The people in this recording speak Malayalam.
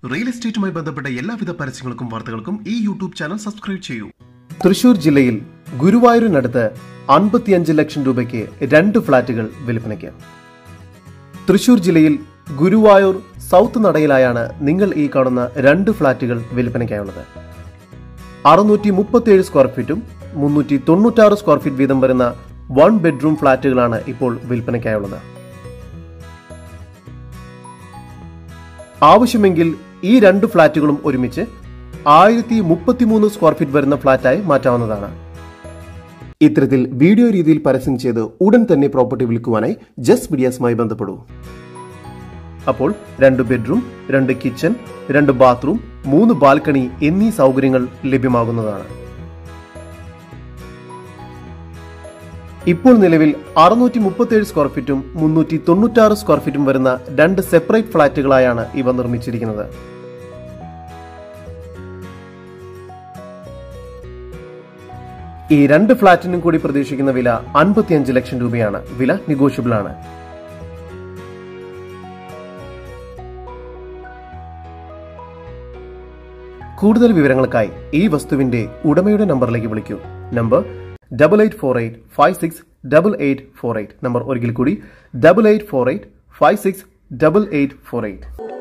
റിയൽ എസ്റ്റേറ്റുമായി ബന്ധപ്പെട്ട എല്ലാവിധ പരസ്യങ്ങൾക്കും വാർത്തകൾക്കും ഈ യൂട്യൂബ് ചാനൽ സബ്സ്ക്രൈബ് ചെയ്യൂ തൃശൂർ ജില്ലയിൽ ഗുരുവായൂരിനടുത്ത് അൻപത്തിയഞ്ച് ലക്ഷം രൂപയ്ക്ക് രണ്ട് ഫ്ളാറ്റുകൾ വിൽപ്പനയ്ക്ക് തൃശൂർ ജില്ലയിൽ ഗുരുവായൂർ സൗത്ത് നടയിലായാണ് നിങ്ങൾ ഈ കാണുന്ന രണ്ട് ഫ്ളാറ്റുകൾ വിൽപ്പനയ്ക്കായുള്ളത് അറുന്നൂറ്റി മുപ്പത്തിയേഴ് സ്ക്വയർ ഫീറ്റും മുന്നൂറ്റി തൊണ്ണൂറ്റാറ് സ്ക്വയർ ഫീറ്റ് വീതം വരുന്ന വൺ ബെഡ്റൂം ഫ്ളാറ്റുകളാണ് ഇപ്പോൾ വിൽപ്പനയ്ക്കായുള്ളത് ആവശ്യമെങ്കിൽ ഈ രണ്ട് ഫ്ളാറ്റുകളും ഒരുമിച്ച് ആയിരത്തി മുപ്പത്തിമൂന്ന് സ്ക്വയർ ഫീറ്റ് വരുന്ന ഫ്ളാറ്റായി മാറ്റാവുന്നതാണ് ഇത്തരത്തിൽ വീഡിയോ രീതിയിൽ പരസ്യം ചെയ്ത് ഉടൻ തന്നെ പ്രോപ്പർട്ടി വിൽക്കുവാനായി ജസ്റ്റ് മീഡിയാസുമായി ബന്ധപ്പെടൂ അപ്പോൾ രണ്ട് ബെഡ്റൂം രണ്ട് കിച്ചൺ രണ്ട് ബാത്റൂം മൂന്ന് ബാൽക്കണി എന്നീ സൗകര്യങ്ങൾ ലഭ്യമാകുന്നതാണ് ഇപ്പോൾ നിലവിൽ അറുന്നൂറ്റി മുപ്പത്തിയേഴ് സ്ക്വയർ ഫീറ്റും മുന്നൂറ്റി തൊണ്ണൂറ്റാറ് സ്ക്വയർ ഫീറ്റും വരുന്ന രണ്ട് സെപ്പറേറ്റ് ഫ്ളാറ്റുകളായാണ് ഇവ നിർമ്മിച്ചിരിക്കുന്നത് ഈ രണ്ട് ഫ്ളാറ്റിനും കൂടി പ്രതീക്ഷിക്കുന്ന വില അൻപത്തിയഞ്ച് ലക്ഷം രൂപയാണ് വില നെഗോഷ്യബിൾ ആണ് കൂടുതൽ വിവരങ്ങൾക്കായി ഈ വസ്തുവിന്റെ ഉടമയുടെ നമ്പറിലേക്ക് വിളിക്കൂ number double eight four eight five six double eight four eight number ഒരിക്കൽ കൂടി double eight four eight five six double eight four eight